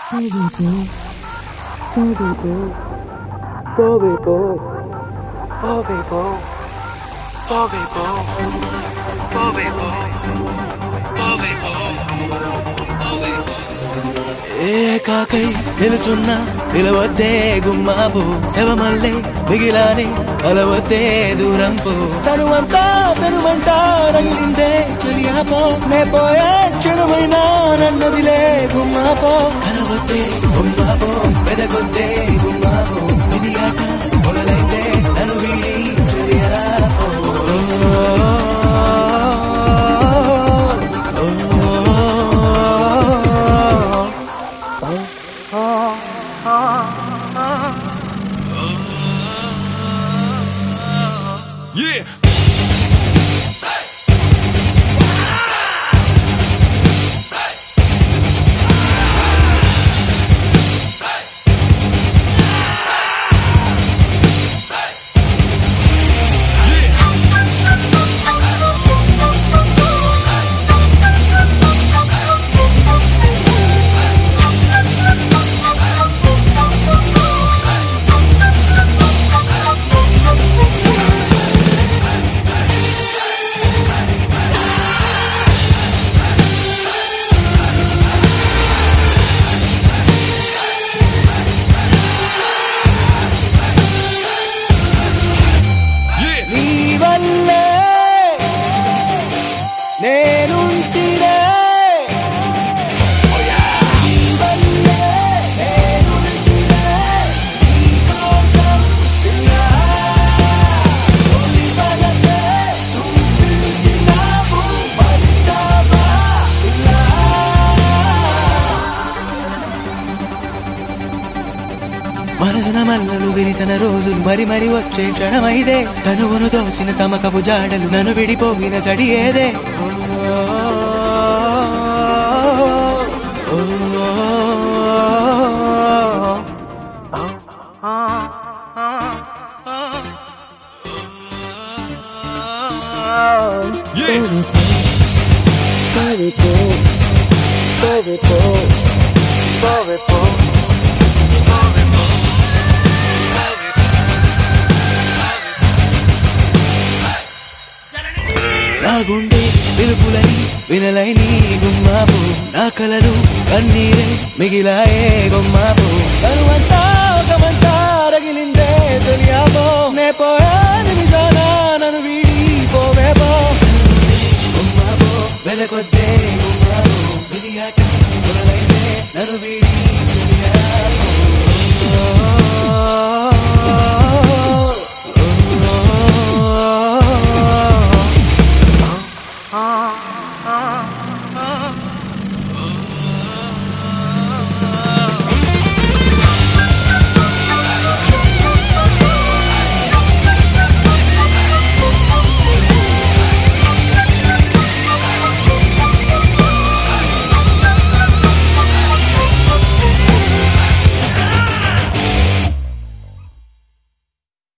ఏకాకై నిలుచున్న నిలవద్దే గుమ్మాబు శవమల్లే మిగిలానే కలవద్దే దూరం పో తనువంతా తనువంతా రగిలిందే చెలియాపో నే పోయే చెడుమైనా నన్నదిలే గుమ్మాపో కలవద్దే గుమ్మాపో వెదగొద్దే గుమ్మాపో ఇది ఆట మొదలైతే నన్ను వీడి చెలియాపో Yeah. Yeah. నీ వల్లే నేనుంటినే నీ వల్లే నేనుంటినే నీకోసం ఇలా తొలి వలపే చూపించినావు మరిచావా ఇలా మనసున మల్లలు విరిసిన రోజులు మరి మరి వచ్చే క్షణమైదే తనువును దోచిన తమకపు జాడలు నన్ను విడిపోయిన చడి ఏదే Yeah. నా గుండె పిలుపులని వినలై నీ గుమ్మాపు నా కలలు కన్నీరే మిగిలాయే గుమ్మాపు తనువంతా ఒకమంతా రగిలిందే తొలియాపో నే పోయాను నిజానా నన్ను వీడి పోవే పో గుమ్మాపో వెలకొద్దే